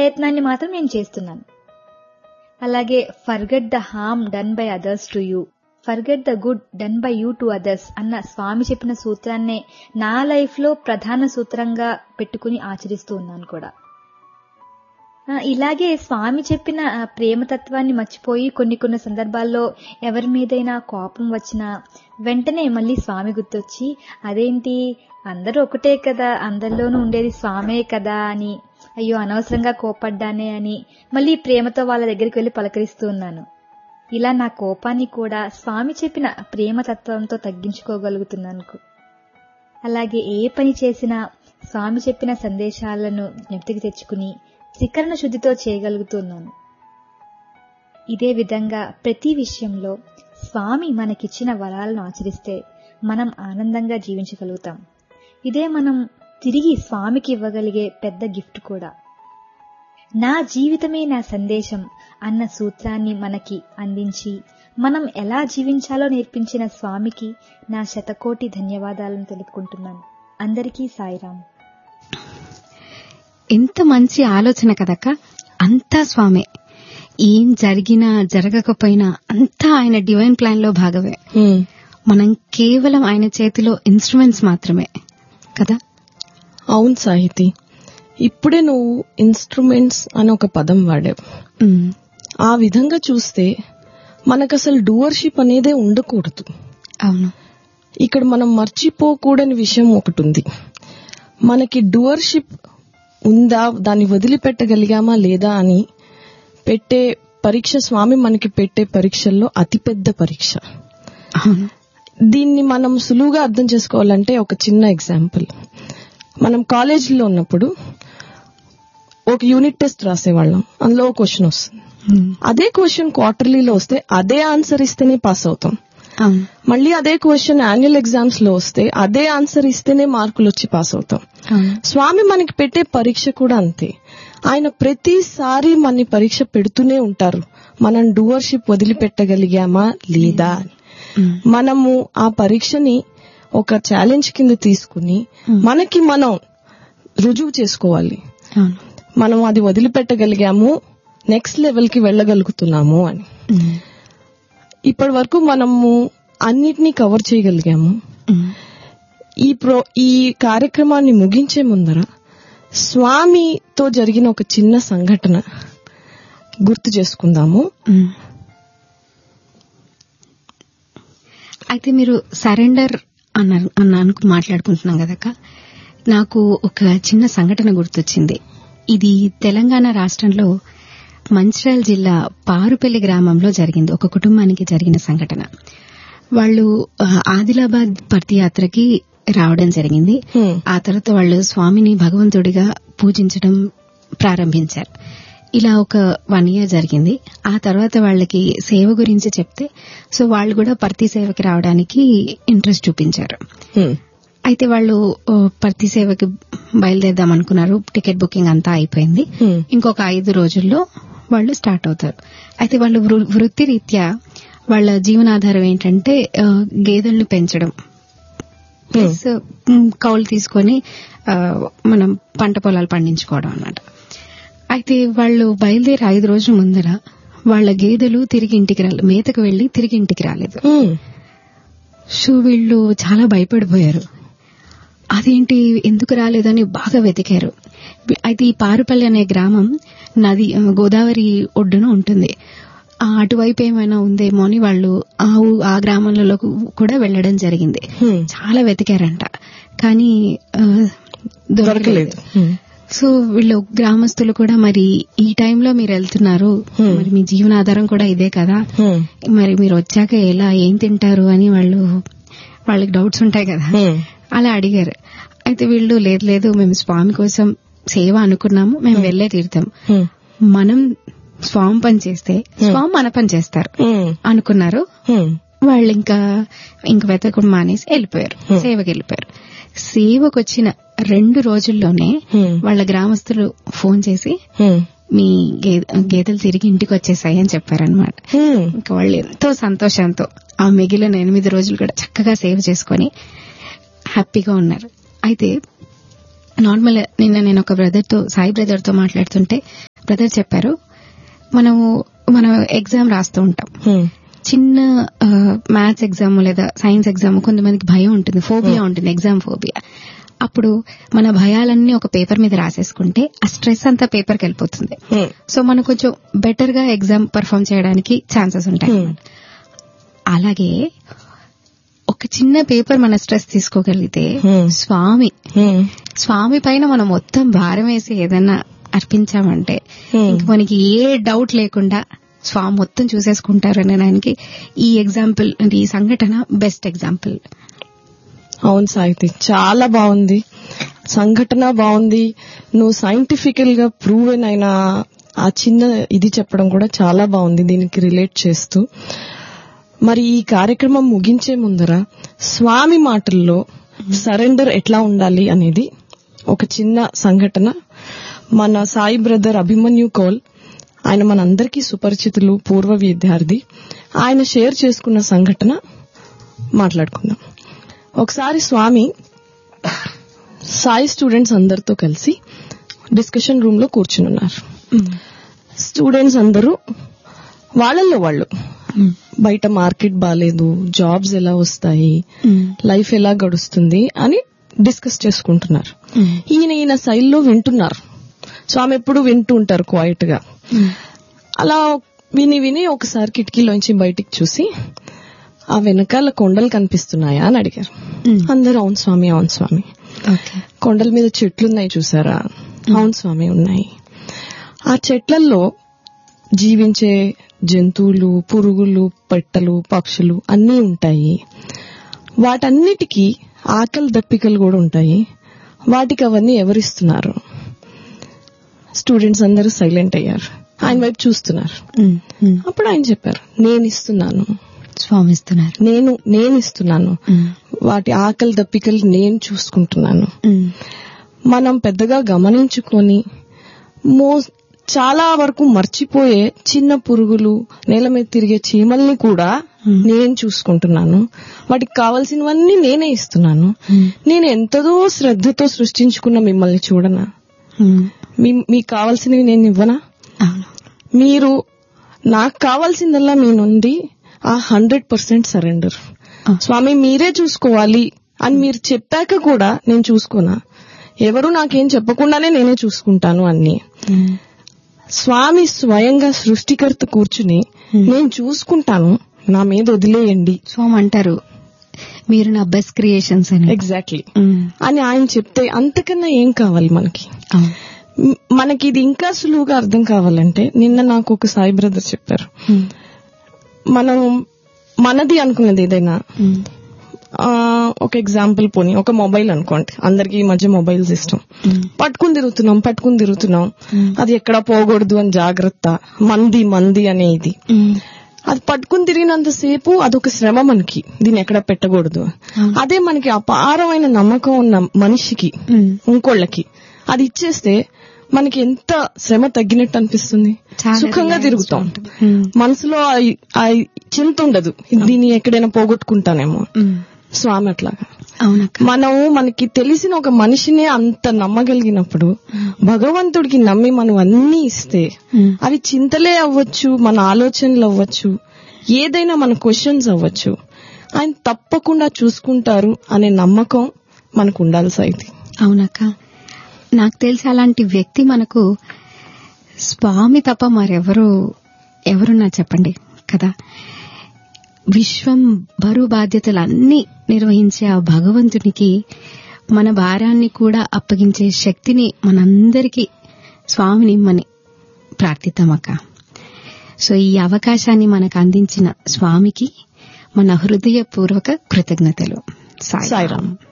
ప్రయత్నాన్ని మాత్రం నేను చేస్తున్నాను అలాగే forget the harm done by others to you forget the good done by you to others అన్న స్వామి చెప్పిన సూత్రాన్నే నా లైఫ్ లో ప్రధాన సూత్రంగా పెట్టుకుని ఆచరిస్తూ ఉన్నాను కూడా ఆ, ఇలాగే స్వామి చెప్పిన ఆ, ప్రేమతత్వాన్ని మర్చిపోయి కొన్ని కొన్ని సందర్భాల్లో ఎవరి మీదైనా కోపం వచ్చినా వెంటనే మళ్ళీ స్వామి గుర్తొచ్చి అదేంటి అందరూ ఒకటే కదా అందరిలోనూ ఉండేది స్వామే కదా అని అయ్యో అనవసరంగా కోపడ్డానే అని మళ్ళీ ప్రేమతో వాళ్ళ దగ్గరికి వెళ్ళి పలకరిస్తూ ఉన్నాను ఇలా నా కోపాన్ని కూడా స్వామి చెప్పిన ప్రేమతత్వంతో తగ్గించుకోగలుగుతున్నాను అలాగే ఏ పని చేసినా స్వామి చెప్పిన సందేశాలను జ్ఞప్తికి తెచ్చుకుని త్రికరణ శుద్ధితో చేయగలుగుతున్నాను ఇదే విధంగా ప్రతి విషయంలో స్వామి మనకిచ్చిన వరాలను ఆచరిస్తే మనం ఆనందంగా జీవించగలుగుతాం ఇదే మనం తిరిగి స్వామికి ఇవ్వగలిగే పెద్ద గిఫ్ట్ కూడా నా జీవితమే నా సందేశం అన్న సూత్రాన్ని మనకి అందించి మనం ఎలా జీవించాలో నేర్పించిన స్వామికి నా శతకోటి ధన్యవాదాలను తెలుపుకుంటున్నాను అందరికీ సాయిరాం ఎంత మంచి ఆలోచన కదక్క అంతా స్వామే ఏం జరిగినా జరగకపోయినా అంతా ఆయన డివైన్ ప్లాన్ లో భాగమే హ్మ్. మనం కేవలం ఆయన చేతిలో ఇన్స్ట్రుమెంట్స్ మాత్రమే కదా అవును సాహితి ఇప్పుడే నువ్వు ఇన్స్ట్రుమెంట్స్ అని ఒక పదం వాడావు ఉమ్, ఆ విధంగా చూస్తే మనకు అసలు డూవర్షిప్ అనేదే ఉండకూడదు అవును ఇక్కడ మనం మర్చిపోకూడని విషయం ఒకటి ఉంది మనకి డూవర్షిప్ ఉందా దాన్ని వదిలిపెట్టగలిగామా లేదా అని పెట్టే పరీక్ష స్వామి మనకి పెట్టే పరీక్షల్లో అతిపెద్ద పరీక్ష అవును దీన్ని మనం సులువుగా అర్థం చేసుకోవాలంటే ఒక చిన్న ఎగ్జాంపుల్ మనం కాలేజీలో ఉన్నప్పుడు ఒక యూనిట్ టెస్ట్ రాసేవాళ్ళం అందులో ఒక క్వశ్చన్ వస్తుంది ఉమ్, అదే క్వశ్చన్ క్వార్టర్లీలో వస్తే అదే ఆన్సర్ ఇస్తేనే పాస్ అవుతాం అవును మళ్ళీ అదే క్వశ్చన్ యాన్యువల్ ఎగ్జామ్స్ లో వస్తే అదే ఆన్సర్ ఇస్తేనే మార్కులు వచ్చి పాస్ అవుతాం అవును స్వామి మనకి పెట్టే పరీక్ష కూడా అంతే ఆయన ప్రతిసారి మన పరీక్ష పెడుతూనే ఉంటారు మనం డూవర్షిప్ వదిలిపెట్టగలిగామా లేదా అని. ఉమ్, మనము ఆ పరీక్షని ఒక ఛాలెంజ్ కింద తీసుకుని మనకి మనం రుజువు చేసుకోవాలి అవును మనం అది వదిలిపెట్టగలిగాము నెక్స్ట్ లెవెల్ కి వెళ్ళగలుగుతున్నాము అని ఉమ్, ఇప్పటి వరకు మనము అన్నిటినీ కవర్ చేయగలిగాము ఉమ్, ఈ ప్రో ఈ కార్యక్రమాన్ని ముగించే ముందర స్వామితో జరిగిన ఒక చిన్న సంఘటన గుర్తు చేసుకుందాము ఉమ్. అయితే మీరు సరెండర్ అన్నారు అన్న అనుకు మాట్లాడుకుంటున్నాం కదక్క నాకు ఒక చిన్న సంఘటన గుర్తొచ్చింది ఇది తెలంగాణ రాష్ట్రంలో మంచిర్యాల జిల్లా పారుపల్లి గ్రామంలో జరిగింది ఒక కుటుంబానికి జరిగిన సంఘటన వాళ్ళు ఆ, ఆదిలాబాద్ పర్తియాత్రకి రావడం జరిగింది హ్మ్. ఆ తర్వాత వాళ్ళు స్వామిని భగవంతుడిగా పూజించడం ప్రారంభించారు ఇలా ఒక వన్ ఇయర్ జరిగింది ఆ తర్వాత వాళ్ళకి సేవ గురించి చెప్తే సో వాళ్ళు కూడా పర్తి సేవకి రావడానికి ఇంట్రెస్ట్ చూపించారు హ్మ్. అయితే వాళ్ళు ఓ, పర్తి సేవకి బయలుదేరదాం అనుకున్నారు టికెట్ బుకింగ్ అంతా అయిపోయింది హ్మ్. ఇంకొక ఐదు రోజుల్లో వాళ్ళు స్టార్ట్ అవుతారు అయితే వాళ్ళు వృ- వృత్తిరీత్యా వాళ్ళ జీవనాధారం ఏంటంటే ఆ, గేదెలను పెంచడం ప్లస్ ఉమ్, కౌలు తీసుకొని ఆ, మనం పంట పొలాలు పండించుకోవడం అన్నమాట అయితే వాళ్ళు బయలుదేరి ఐదు రోజుల ముందర వాళ్ళ గేదెలు తిరిగి ఇంటికి రాలేదు మేతకు వెళ్లి తిరిగి ఇంటికి రాలేదు హ్మ్. సో వీళ్ళు చాలా భయపడిపోయారు అదేంటి ఎందుకు రాలేదని బాగా వెతికారు అయితే ఈ పారుపల్లి అనే గ్రామం నది ఆ, గోదావరి ఒడ్డున ఉంటుంది ఆ అటువైపు ఏమైనా ఉందేమో అని వాళ్ళు ఆ ఊ- ఆ గ్రామంలో కూడా వెళ్లడం జరిగింది హ్మ్. చాలా వెతికారంట కానీ ఆ, దొరకలేదు హ్మ్. సో వీళ్ళు గ్రామస్తులు కూడా మరి ఈ టైంలో మీరు వెళ్తున్నారు Hmm. మరి మీ జీవనాధారం కూడా ఇదే కదా హ్మ్. మరి మీరు వచ్చాక ఎలా ఏం తింటారు అని వాళ్ళు వాళ్ళకి డౌట్స్ ఉంటాయి కదా హ్మ్. అలా అడిగారు అయితే వీళ్ళు లేదు లేదు మేము స్వామి కోసం సేవ అనుకున్నాము మేము వెళ్లే తీరుతాం హ్మ్. మనం స్వామి పని చేస్తే స్వామి మన పని చేస్తారు హ్మ్. అనుకున్నారు హ్మ్. వాళ్ళు ఇంకా ఇంక వెతకడం మానేసి వెళ్ళిపోయారు సేవకి వెళ్ళిపోయారు సేవకు వచ్చిన రెండు రోజుల్లోనే హ్మ్. వాళ్ళ గ్రామస్తులు ఫోన్ చేసి హ్మ్. మీ గే- గేదెలు తిరిగి ఇంటికి వచ్చేసాయి అని చెప్పారనమాట హ్మ్. ఇంకా వాళ్ళు ఎంతో సంతోషంతో ఆ మిగిలిన ఎనిమిది రోజులు కూడా చక్కగా సేవ్ చేసుకొని హ్యాపీగా ఉన్నారు అయితే నార్మల్ నిన్న నేను ఒక బ్రదర్ తో సాయి బ్రదర్ తో మాట్లాడుతుంటే బ్రదర్ చెప్పారు మనము మనం ఎగ్జామ్ రాస్తూ ఉంటాం హ్మ్. చిన్న మ్యాథ్స్ ఎగ్జామ్ లేదా సైన్స్ ఎగ్జామ్ కొంతమందికి భయం ఉంటుంది ఫోబియా ఉంటుంది ఎగ్జామ్ ఫోబియా అప్పుడు మన భయాలన్నీ ఒక పేపర్ మీద రాసేసుకుంటే ఆ స్ట్రెస్ అంతా పేపర్కి వెళ్ళిపోతుంది హ్మ్. సో మనం కొంచెం బెటర్ గా ఎగ్జామ్ పర్ఫామ్ చేయడానికి ఛాన్సెస్ ఉంటాయి Hmm. అలాగే ఒక చిన్న పేపర్ మన స్ట్రెస్ తీసుకోగలిగితే Hmm. స్వామి హ్మ్. స్వామి పైన మనం మొత్తం భారం వేసి ఏదైనా అర్పించామంటే Hmm. ఇంక మనకి ఏ డౌట్ లేకుండా స్వామి మొత్తం చూసేసుకుంటారు అనడానికి ఈ ఎగ్జాంపుల్ ఈ సంఘటన బెస్ట్ ఎగ్జాంపుల్ అవును సాహితి చాలా బాగుంది సంఘటన బాగుంది నువ్వు సైంటిఫికల్ గా ప్రూవెన్ అయిన ఆ చిన్న ఇది చెప్పడం కూడా చాలా బాగుంది దీనికి రిలేట్ చేస్తూ మరి ఈ కార్యక్రమం ముగించే ముందర స్వామి మాటల్లో సరెండర్ ఎట్లా ఉండాలి అనేది ఒక చిన్న సంఘటన మన సాయి బ్రదర్ అభిమన్యు కౌల్ ఆయన మనందరికీ సుపరిచితులు పూర్వ విద్యార్థి ఆయన షేర్ చేసుకున్న సంఘటన మాట్లాడుకుందాం ఒకసారి స్వామి సాయి స్టూడెంట్స్ అందరితో కలిసి డిస్కషన్ రూమ్ లో కూర్చునున్నారు స్టూడెంట్స్ అందరూ వాళ్ళల్లో వాళ్ళు బయట మార్కెట్ బాగాలేదు జాబ్స్ ఎలా వస్తాయి లైఫ్ ఎలా గడుస్తుంది అని డిస్కస్ చేసుకుంటున్నారు ఈయన ఈయన శైలిలో వింటున్నారు స్వామి ఎప్పుడు వింటూ ఉంటారు క్వైట్ గా అలా విని విని ఒకసారి కిటికీలోంచి బయటికి చూసి ఆ వెనకాల కొండలు కనిపిస్తున్నాయా అని అడిగారు అందరూ అవును స్వామి అవును స్వామి ఓకే కొండల మీద చెట్లున్నాయి చూసారా అవును స్వామి ఉన్నాయి ఆ చెట్లల్లో జీవించే జంతువులు పురుగులు పెట్టలు పక్షులు అన్నీ ఉంటాయి వాటన్నిటికీ ఆకలి దప్పికలు కూడా ఉంటాయి వాటికి అవన్నీ ఎవరిస్తున్నారు స్టూడెంట్స్ అందరూ సైలెంట్ అయ్యారు ఆయన వైపు చూస్తున్నారు అప్పుడు ఆయన చెప్పారు నేను ఇస్తున్నాను స్వామి ఇస్తున్నారు నేను నేను ఇస్తున్నాను వాటి ఆకలి దప్పికలు నేను చూసుకుంటున్నాను మనం పెద్దగా గమనించుకొని మో చాలా వరకు మర్చిపోయే చిన్న పురుగులు నేల మీద తిరిగే చీమల్ని కూడా నేను చూసుకుంటున్నాను వాటికి కావలసినవన్నీ నేనే ఇస్తున్నాను నేను ఎంతదో శ్రద్ధతో సృష్టించుకున్న మిమ్మల్ని చూడనా మీ- మీకు కావాల్సినవి నేను ఇవ్వనా అవును మీరు నాకు కావాల్సిందల్లా మీ నుండి ఆ హండ్రెడ్ పర్సెంట్ సరెండర్ ఆ. స్వామి మీరే చూసుకోవాలి అని మీరు చెప్పాక కూడా నేను చూసుకోనా ఎవరు నాకేం చెప్పకుండానే నేనే చూసుకుంటాను అన్ని స్వామి స్వయంగా సృష్టికర్త కూర్చుని నేను చూసుకుంటాను నా మీద వదిలేయండి స్వామి అంటారు మీరు నా బెస్ట్ క్రియేషన్స్ అని ఎగ్జాక్ట్లీ ఉమ్. అని ఆయన చెప్తే అంతకన్నా ఏం కావాలి మనకి అవును మ్, మనకి ఇది ఇంకా సులువుగా అర్థం కావాలంటే నిన్న నాకు ఒక సాయి బ్రదర్ చెప్పారు ఉమ్. మనం మనది అనుకున్నది ఏదైనా ఉమ్. ఆ, ఒక ఎగ్జాంపుల్ పోని ఒక మొబైల్ అనుకోండి అందరికి ఈ మధ్య మొబైల్స్ ఇష్టం ఉమ్. పట్టుకుని తిరుగుతున్నాం పట్టుకుని తిరుగుతున్నాం ఉమ్. అది ఎక్కడ పోకూడదు అని జాగ్రత్త మంది మంది అనే ఇది ఉమ్. అది పట్టుకుని తిరిగినంత సేపు అదొక శ్రమ మనకి దీన్ని ఎక్కడ పెట్టకూడదు అవును. అదే మనకి అపారమైన నమ్మకం ఉన్న మనిషికి ఉమ్. ఇంకోళ్ళకి అది ఇచ్చేస్తే మనకి ఎంత శ్రమ తగ్గినట్టు అనిపిస్తుంది చాలా సుఖంగా relaxed తిరుగుతాం ఉంటుంది. ఉమ్. మనసులో ఆ- ఆ చింత ఉండదు దీన్ని ఎక్కడైనా పోగొట్టుకుంటానేమో ఉమ్. స్వామి అట్లాగా అవునక్క మనం మనకి తెలిసిన ఒక మనిషినే అంత నమ్మగలిగినప్పుడు భగవంతుడికి నమ్మి మనం అన్ని ఇస్తే ఉమ్. అవి చింతలే అవ్వచ్చు మన ఆలోచనలు అవ్వచ్చు ఏదైనా మన క్వశ్చన్స్ అవ్వచ్చు ఆయన తప్పకుండా చూసుకుంటారు అనే నమ్మకం మనకు ఉండాలి సైతి అవునక్క నాకు తెలిసి అలాంటి వ్యక్తి మనకు స్వామి తప్ప మరెవరు ఎవరున్నా చెప్పండి కదా విశ్వం బరువు బాధ్యతలన్నీ నిర్వహించే ఆ భగవంతునికి మన భారాన్ని కూడా అప్పగించే శక్తిని మనందరికీ స్వామిని ఇమ్మని ప్రార్థిద్దామక్క సో ఈ అవకాశాన్ని మనకు అందించిన స్వామికి మన హృదయపూర్వక కృతజ్ఞతలు సాయి సాయిరామ్